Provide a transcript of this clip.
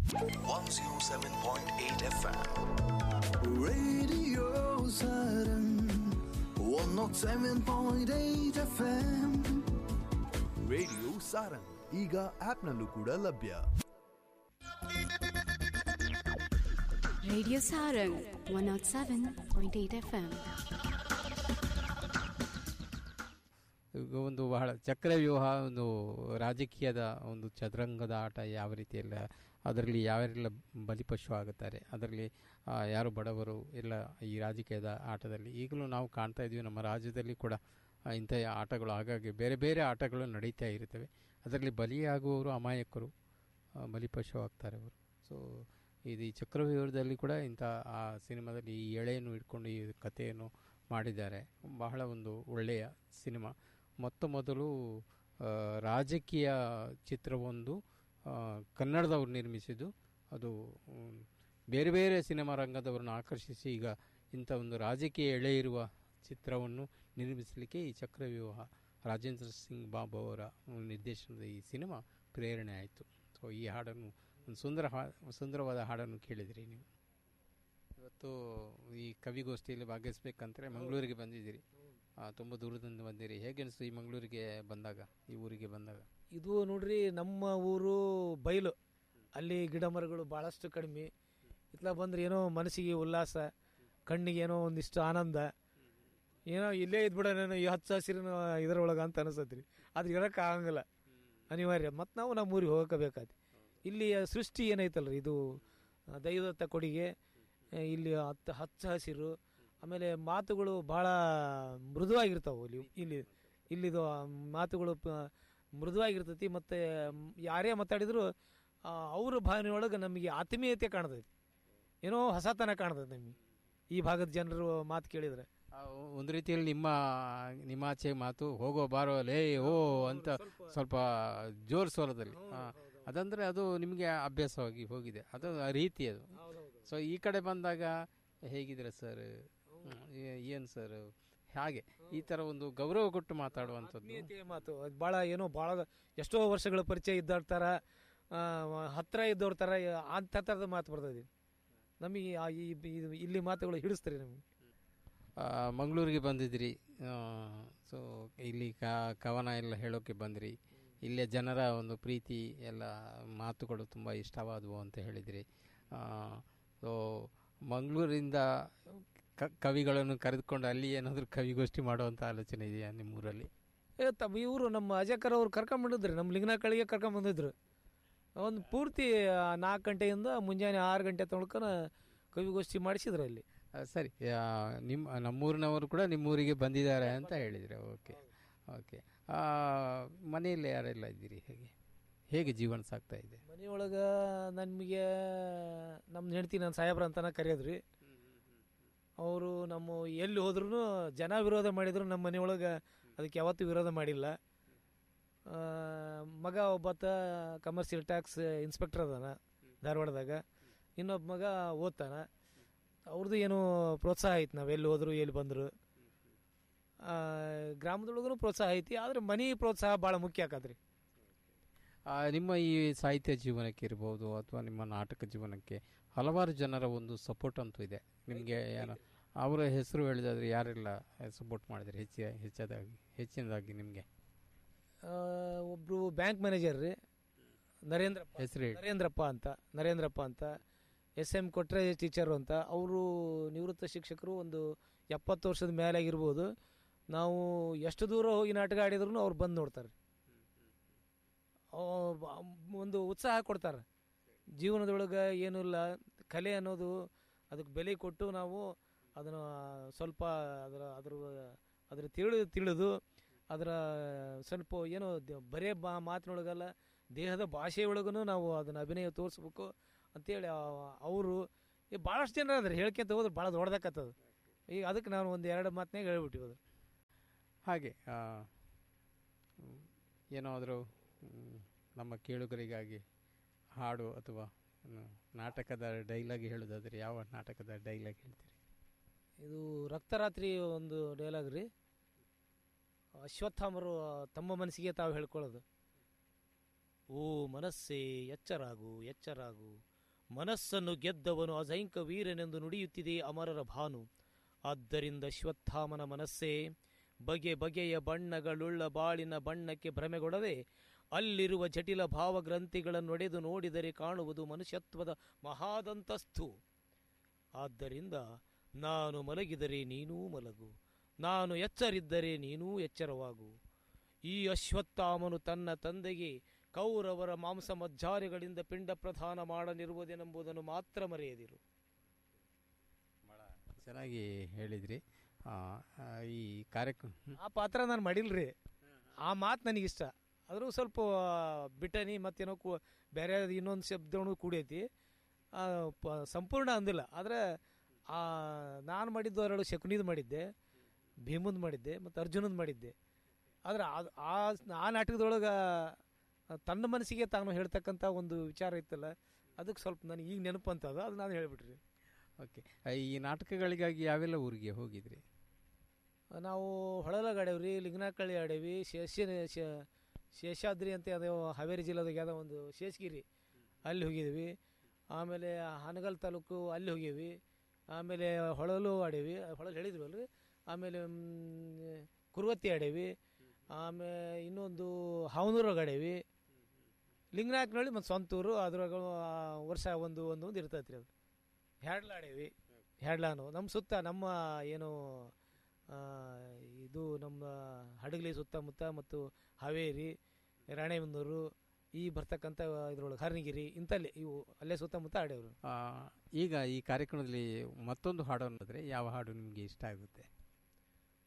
107.8 FM. Radio Saturn 107.8 FM radio Sarang ಈಗ ಆಪ್ನಲ್ಲೂ ಕೂಡ ಲಭ್ಯ Radio Sarang 107.8 FM. ಈಗ ಒಂದು ಬಹಳ ಚಕ್ರವ್ಯೂಹ ಒಂದು ರಾಜಕೀಯದ ಒಂದು ಚದುರಂಗದ ಆಟ ಯಾವ ರೀತಿಯೆಲ್ಲ ಅದರಲ್ಲಿ ಯಾವೆಲ್ಲ ಬಲಿಪಶು ಆಗುತ್ತಾರೆ ಅದರಲ್ಲಿ ಆ, ಯಾರು ಬಡವರು ಎಲ್ಲ ಈ ರಾಜಕೀಯದ ಆಟದಲ್ಲಿ ಈಗಲೂ ನಾವು ಕಾಣ್ತಾ ಇದ್ದೀವಿ ನಮ್ಮ ರಾಜ್ಯದಲ್ಲಿ ಕೂಡ ಆ, ಇಂಥ ಆಟಗಳು ಹಾಗಾಗಿ ಬೇರೆ ಬೇರೆ ಆಟಗಳು ನಡೀತಾ ಇರುತ್ತವೆ ಅದರಲ್ಲಿ ಬಲಿಯಾಗುವವರು ಅಮಾಯಕರು ಆ, ಬಲಿಪಶು ಆಗ್ತಾರೆ ಅವರು ಸೊ ಇದು ಈ ಚಕ್ರವ್ಯೂಹದಲ್ಲಿ ಕೂಡ ಇಂಥ ಆ ಸಿನಿಮಾದಲ್ಲಿ ಈ ಎಳೆಯನ್ನು ಇಟ್ಕೊಂಡು ಈ ಕಥೆಯನ್ನು ಮಾಡಿದ್ದಾರೆ ಬಹಳ ಒಂದು ಒಳ್ಳೆಯ ಸಿನಿಮಾ ಮೊತ್ತ ಮೊದಲು ಆ, ರಾಜಕೀಯ ಚಿತ್ರವೊಂದು ಆ, ಕನ್ನಡದವ್ರು ನಿರ್ಮಿಸಿದ್ದು ಅದು ಮ್, ಬೇರೆ ಬೇರೆ ಸಿನಿಮಾ ರಂಗದವರನ್ನು ಆಕರ್ಷಿಸಿ ಈಗ ಇಂಥ ಒಂದು ರಾಜಕೀಯ ಎಳೆ ಇರುವ ಚಿತ್ರವನ್ನು ನಿರ್ಮಿಸಲಿಕ್ಕೆ ಈ ಚಕ್ರವ್ಯೂಹ ರಾಜೇಂದ್ರ ಸಿಂಗ್ ಬಾಬು ಅವರ ನಿರ್ದೇಶನದ ಈ ಸಿನಿಮಾ ಪ್ರೇರಣೆ ಆಯಿತು ಸೊ ಈ ಹಾಡನ್ನು ಒಂದು ಸುಂದರ ಹಾ ಸುಂದರವಾದ ಹಾಡನ್ನು ಕೇಳಿದಿರಿ ನೀವು ಇವತ್ತು ಈ ಕವಿಗೋಷ್ಠಿಯಲ್ಲಿ ಭಾಗವಹಿಸ್ಬೇಕಂದ್ರೆ ಮಂಗಳೂರಿಗೆ ಬಂದಿದ್ದೀರಿ ಆ, ತುಂಬ ದೂರದಿಂದ ಬಂದಿರಿ ಹೇಗೆ ಅನಿಸ್ತು ಈ ಮಂಗಳೂರಿಗೆ ಬಂದಾಗ ಈ ಊರಿಗೆ ಬಂದಾಗ ಇದು ನೋಡ್ರಿ ನಮ್ಮ ಊರು ಬಯಲು ಅಲ್ಲಿ ಗಿಡ ಮರಗಳು ಭಾಳಷ್ಟು ಕಡಿಮೆ ಇತ್ಲ ಬಂದ್ರೆ ಏನೋ ಮನಸ್ಸಿಗೆ ಉಲ್ಲಾಸ ಕಣ್ಣಿಗೆ ಏನೋ ಒಂದಿಷ್ಟು ಆನಂದ ಏನೋ ಇಲ್ಲೇ ಇದ್ಬಿಡೋಣ ಈ ಹಚ್ಚ ಹಸಿರಿನ ಇದರೊಳಗೆ ಅಂತ ಅನಿಸ್ತೈತ್ರಿ ಆದ್ರೆ ಇರೋಕೆ ಆಗಂಗಿಲ್ಲ ಅನಿವಾರ್ಯ ಮತ್ತು ನಾವು ನಮ್ಮ ಊರಿಗೆ ಹೋಗಬೇಕಾದ ಇಲ್ಲಿಯ ಸೃಷ್ಟಿ ಏನೈತಲ್ರಿ ಇದು ಆ, ದೈವದತ್ತ ಕೊಡುಗೆ ಆ, ಇಲ್ಲಿ ಹತ್ತು ಹಚ್ಚ ಹಸಿರು ಆಮೇಲೆ ಮಾತುಗಳು ಭಾಳ ಮೃದುವಾಗಿರ್ತಾವೆ ಇಲ್ಲಿ ಇಲ್ಲಿ ಇಲ್ಲಿದು ಆ ಮಾತುಗಳು ಪ- ಮೃದುವಾಗಿರ್ತೈತಿ ಮತ್ತು ಯಾರೇ ಮಾತಾಡಿದ್ರು ಆ, ಅವ್ರ ಭಾವನೆಯೊಳಗೆ ನಮಗೆ ಆತ್ಮೀಯತೆ ಕಾಣ್ತೈತಿ ಏನೋ ಹೊಸತನ ಕಾಣ್ತೈತಿ ನಮಗೆ ಈ ಭಾಗದ ಜನರು ಮಾತು ಕೇಳಿದ್ರೆ ಆ, ಒಂದು ರೀತಿಯಲ್ಲಿ ನಿಮ್ಮ ನಿಮಾಚೆ ಮಾತು ಹೋಗೋ ಬಾರೋ ಲೇ ಓ ಅಂತ ಸ್ವಲ್ಪ ಜೋರ್ ಸ್ವರದಲ್ಲಿ ಆ, ಅದಂದ್ರೆ ಅದು ನಿಮಗೆ ಅಭ್ಯಾಸವಾಗಿ ಹೋಗಿದೆ ಅದು ಆ ರೀತಿ ಅದು ಸೊ ಈ ಕಡೆ ಬಂದಾಗ ಹೇಗಿದ್ರೆ ಸರ್ ಏನು ಸರ್ ಹಾಗೆ ಈ ಥರ ಒಂದು ಗೌರವ ಕೊಟ್ಟು ಮಾತಾಡುವಂಥದ್ದು ಆತ್ಮೀಯತೆಯ ಮಾತು ಅದು ಭಾಳ ಏನೋ ಭಾಳ ಎಷ್ಟೋ ವರ್ಷಗಳ ಪರಿಚಯ ಇದ್ದವ್ರ ಥರ ಆ, ಹತ್ರ ಇದ್ದವ್ರ ಥರ ಅಂಥ ಥರದ ಮಾತು ಬರ್ತದೆ ನಮಗೆ ಆ ಈ ಇದು- ಇಲ್ಲಿ ಮಾತುಗಳು ಹಿಡಿಸ್ತಾರೆ ನಮಗೆ ಆ, ಮಂಗಳೂರಿಗೆ ಬಂದಿದ್ರಿ ಸೊ ಇಲ್ಲಿ ಕ- ಕವನ ಎಲ್ಲ ಹೇಳೋಕೆ ಬಂದ್ರಿ ಇಲ್ಲೇ ಜನರ ಒಂದು ಪ್ರೀತಿ ಎಲ್ಲ ಮಾತುಗಳು ತುಂಬ ಇಷ್ಟವಾದವು ಅಂತ ಹೇಳಿದ್ರಿ ಸೊ ಮಂಗಳೂರಿಂದ ಕ- ಕವಿಗಳನ್ನು ಕರೆದುಕೊಂಡು ಅಲ್ಲಿ ಏನಾದರೂ ಕವಿಗೋಷ್ಠಿ ಮಾಡುವಂಥ ಆಲೋಚನೆ ಇದೆಯಾ ನಿಮ್ಮೂರಲ್ಲಿ ಏ ತಮ್ಮ ಇವರು ನಮ್ಮ ಅಜಯಕರ್ ಅವ್ರು ಕರ್ಕೊಂಬಂದಿದ್ರು ನಮ್ಮ ಲಿಂಗನ ಕಳಿಗೆ ಕರ್ಕೊಂಬಂದಿದ್ರು ಒಂದು ಪೂರ್ತಿ ಆ, ನಾಲ್ಕು ಗಂಟೆಯಿಂದ ಮುಂಜಾನೆ ಆರು ಗಂಟೆ ತನಕ ಕವಿಗೋಷ್ಠಿ ಮಾಡಿಸಿದ್ರು ಅಲ್ಲಿ ಆ, ಸರಿ ಆ, ನಿಮ್ಮ ನಮ್ಮೂರಿನವರು ಕೂಡ ನಿಮ್ಮೂರಿಗೆ ಬಂದಿದ್ದಾರೆ ಅಂತ ಹೇಳಿದರೆ ಓಕೆ ಓಕೆ ಮನೆಯಲ್ಲಿ ಯಾರೆಲ್ಲ ಇದ್ದೀರಿ ಹೇಗೆ ಹೇಗೆ ಜೀವನ ಸಾಗ್ತಾ ಇದೆ ಮನೆಯೊಳಗೆ ನಮಗೆ ನಮ್ಮ ಹೆಂಡ್ತಿ ನನ್ನ ಸಾಹೇಬ್ರ ಅಂತಾನೆ ಕರೆಯೋದ್ರಿ ಅವರು ನಮ್ಮ ಎಲ್ಲಿ ಹೋದ್ರೂ ಜನ ವಿರೋಧ ಮಾಡಿದ್ರು ನಮ್ಮ ಮನೆಯೊಳಗೆ ಅದಕ್ಕೆ ಯಾವತ್ತೂ ವಿರೋಧ ಮಾಡಿಲ್ಲ ಆ, ಮಗ ಒಬ್ಬತ್ತ ಕಮರ್ಷಿಯಲ್ ಟ್ಯಾಕ್ಸ್ ಇನ್ಸ್ಪೆಕ್ಟರ್ ಅದಾನ ಧಾರವಾಡದಾಗ ಇನ್ನೊಬ್ಬ ಮಗ ಓದ್ತಾನ ಅವ್ರದ್ದು ಏನೋ ಪ್ರೋತ್ಸಾಹ ಐತಿ ನಾವು ಎಲ್ಲಿ ಹೋದ್ರು ಎಲ್ಲಿ ಬಂದರು ಗ್ರಾಮದೊಳಗೂ ಪ್ರೋತ್ಸಾಹ ಐತಿ ಆದರೆ ಮನೆ ಪ್ರೋತ್ಸಾಹ ಭಾಳ ಮುಖ್ಯ ಆಕತ್ರಿ ಆ, ನಿಮ್ಮ ಈ ಸಾಹಿತ್ಯ ಜೀವನಕ್ಕೆ ಇರ್ಬೋದು ಅಥವಾ ನಿಮ್ಮ ನಾಟಕ ಜೀವನಕ್ಕೆ ಹಲವಾರು ಜನರ ಒಂದು ಸಪೋರ್ಟ್ ಅಂತೂ ಇದೆ ನಿಮಗೆ ಏನು ಅವರ ಹೆಸರು ಹೇಳಿದಾದ್ರೆ ಯಾರೆಲ್ಲ ಸಪೋರ್ಟ್ ಮಾಡಿದ್ರೆ ಹೆಚ್ಚಿ ಹೆಚ್ಚದಾಗಿ ಹೆಚ್ಚಿನದಾಗಿ ನಿಮಗೆ ಆ, ಒಬ್ರು ಬ್ಯಾಂಕ್ ಮ್ಯಾನೇಜರ್ ರೀ ನರೇಂದ್ರ ಹೆಸರು ಹೇಳಿ ನರೇಂದ್ರಪ್ಪ ಅಂತ ನರೇಂದ್ರಪ್ಪ ಅಂತ ಎಸ್ ಎಮ್ ಕೊಟ್ರೆ ಟೀಚರು ಅಂತ ಅವರು ನಿವೃತ್ತ ಶಿಕ್ಷಕರು ಒಂದು ಎಪ್ಪತ್ತು ವರ್ಷದ ಮೇಲೆ ಆಗಿರ್ಬೋದು ನಾವು ಎಷ್ಟು ದೂರ ಹೋಗಿ ನಾಟಕ ಆಡಿದ್ರು ಅವ್ರು ಬಂದು ನೋಡ್ತಾರೆ ಅವ್ ಬ- ಒಂದು ಉತ್ಸಾಹ ಕೊಡ್ತಾರೆ ಜೀವನದೊಳಗೆ ಏನೂ ಇಲ್ಲ ಕಲೆ ಅನ್ನೋದು ಅದಕ್ಕೆ ಬೆಲೆ ಕೊಟ್ಟು ನಾವು ಅದನ್ನು ಸ್ವಲ್ಪ ಅದರ ಅದ್ರ ಅದ್ರ ತಿಳಿದು ತಿಳಿದು ಅದರ ಸ್ವಲ್ಪ ಏನೋ ದ- ಬರೇ ಬಾ ಮಾತಿನೊಳಗಲ್ಲ ದೇಹದ ಭಾಷೆಯೊಳಗೂ ನಾವು ಅದನ್ನು ಅಭಿನಯ ತೋರಿಸ್ಬೇಕು ಅಂತೇಳಿ ಅವರು ಭಾಳಷ್ಟು ಜನ ಅದ್ರ ಹೇಳ್ಕೊಂತ ಹೋದ್ರೆ ಭಾಳ ದೊಡ್ಡದಾಕತ್ತದ ಈಗ ಅದಕ್ಕೆ ನಾನು ಒಂದು ಎರಡು ಮಾತನಾಗ ಹೇಳ್ಬಿಟ್ಟಿವಿ ಅದು ಹಾಗೆ ಆ, ಮ್, ಏನಾದರೂ ಮ್, ನಮ್ಮ ಕೇಳುಗರಿಗಾಗಿ ಹಾಡು ಅಥವಾ ಮ್, ನಾಟಕದ ಡೈಲಾಗ್ ಹೇಳೋದಾದ್ರೆ ಯಾವ ನಾಟಕದ ಡೈಲಾಗ್ ಹೇಳ್ತೀರಿ ಇದು ರಕ್ತರಾತ್ರಿ ಒಂದು ಡೈಲಾಗ್ ರೀ ಅಶ್ವತ್ಥಾಮರು ತಮ್ಮ ಮನಸ್ಸಿಗೆ ತಾವು ಹೇಳ್ಕೊಳ್ಳೋದು ಓ ಮನಸ್ಸೇ ಎಚ್ಚರಾಗು ಎಚ್ಚರಾಗು ಮನಸ್ಸನ್ನು ಗೆದ್ದವನು ಅಜೈಂಕ ವೀರನೆಂದು ನುಡಿಯುತ್ತಿದೆ ಅಮರರ ಭಾನು ಆದ್ದರಿಂದ ಶ್ವತ್ಥಾಮನ ಮನಸ್ಸೇ ಬಗೆ ಬಗೆಯ ಬಣ್ಣಗಳುಳ್ಳ ಬಾಳಿನ ಬಣ್ಣಕ್ಕೆ ಭ್ರಮೆಗೊಡದೆ ಅಲ್ಲಿರುವ ಜಟಿಲ ಭಾವಗ್ರಂಥಿಗಳನ್ನೊಡೆದು ನೋಡಿದರೆ ಕಾಣುವುದು ಮನುಷ್ಯತ್ವದ ಮಹಾದಂತಸ್ತು ಆದ್ದರಿಂದ ನಾನು ಮಲಗಿದರೆ ನೀನೂ ಮಲಗು ನಾನು ಎಚ್ಚರಿದ್ದರೆ ನೀನೂ ಎಚ್ಚರವಾಗು ಈ ಅಶ್ವತ್ಥಾಮನು ತನ್ನ ತಂದೆಗೆ ಕೌರವರ ಮಾಂಸ ಮಜ್ಜಾರಿಗಳಿಂದ ಪಿಂಡ ಪ್ರದಾನ ಮಾಡಲಿರುವುದೆಂಬುದನ್ನು ಮಾತ್ರ ಮರೆಯದಿರು ಚೆನ್ನಾಗಿ ಹೇಳಿದ್ರಿ ಆ, ಆ, ಈ ಕಾರ್ಯಕ್ರಮ ಆ ಪಾತ್ರ ನಾನು ಮಾಡಿಲ್ರಿ ಆ ಮಾತು ನನಗಿಷ್ಟ ಆದರೂ ಸ್ವಲ್ಪ ಬಿಟನಿ ಮತ್ತೇನೋ ಕು ಬೇರೆ ಇನ್ನೊಂದು ಶಬ್ದನೂ ಕೂಡೈತಿ ಆ, ಪ- ಸಂಪೂರ್ಣ ಅಂದಿಲ್ಲ ಆದರೆ ನಾನು ಮಾಡಿದ್ದು ಎರಡು ಶಕುನಿದು ಮಾಡಿದ್ದೆ ಭೀಮಂದು ಮಾಡಿದ್ದೆ ಮತ್ತು ಅರ್ಜುನಂದು ಮಾಡಿದ್ದೆ ಆದರೆ ಅದು ಆ ಆ ನಾಟಕದೊಳಗೆ ತನ್ನ ಮನಸ್ಸಿಗೆ ತಾನು ಹೇಳ್ತಕ್ಕಂಥ ಒಂದು ವಿಚಾರ ಇತ್ತಲ್ಲ ಅದಕ್ಕೆ ಸ್ವಲ್ಪ ನನಗೆ ಈಗ ನೆನಪು ಅಂತ ಅದು ಅದು ನಾನು ಹೇಳಿಬಿಟ್ರಿ ಓಕೆ ಈ ನಾಟಕಗಳಿಗಾಗಿ ಯಾವೆಲ್ಲ ಊರಿಗೆ ಹೋಗಿದ್ರಿ ನಾವು ಹೊಳಲಾಗ ಆಡೇವ್ರಿ ಲಿಂಗನಕಳ್ಳಿ ಆಡೇವಿ ಶೇಷ ಶೇ- ಶೇಷಾದ್ರಿ ಅಂತ ಅದೇ ಹಾವೇರಿ ಜಿಲ್ಲೆದಾಗ ಯಾವುದೋ ಒಂದು ಶೇಷಗಿರಿ ಅಲ್ಲಿ ಹೋಗಿದ್ವಿ ಆಮೇಲೆ ಹಾನಗಲ್ ತಾಲೂಕು ಅಲ್ಲಿ ಹೋಗೀವಿ ಆಮೇಲೆ ಹೊಳಲು ಆಡೇವಿ ಹೊಳಲು ಹೇಳಿದ್ವಲ್ರಿ ಆಮೇಲೆ ಮ್, ಕುರುವತ್ತಿ ಆಡೇವಿ ಆಮೇಲೆ ಇನ್ನೊಂದು ಹಾವನೂರಾಗ ಆಡೇವಿ ಲಿಂಗನಾಯಕನಹಳ್ಳಿ ಮತ್ತು ಸ್ವಂತೂರು ಅದ್ರಾಗ ಆ, ವರ್ಷ ಒಂದು ಒಂದು ಒಂದು ಇರ್ತೈತೆ ರೀ ಅದು ಹ್ಯಾಡ್ಲ ಆಡೇವಿ ಹ್ಯಾಡ್ಲಾನು ನಮ್ಮ ಸುತ್ತ ನಮ್ಮ ಏನು ಆ, ಇದು ನಮ್ಮ ಹಡಗಲಿ ಸುತ್ತಮುತ್ತ ಮತ್ತು ಹಾವೇರಿ ರಾಣೆಬೆನ್ನೂರು ಈ ಬರ್ತಕ್ಕಂಥ ಇದ್ರೊಳಗೆ ಹರ್ನಗಿರಿ ಇಂಥಲ್ಲಿ ಇವು ಅಲ್ಲೇ ಸುತ್ತಮುತ್ತ ಆಡೇವ್ರು ಆ, ಈಗ ಈ ಕಾರ್ಯಕ್ರಮದಲ್ಲಿ ಮತ್ತೊಂದು ಹಾಡು ಅನ್ನೋದ್ರೆ ಯಾವ ಹಾಡು ನಿಮಗೆ ಇಷ್ಟ ಆಗುತ್ತೆ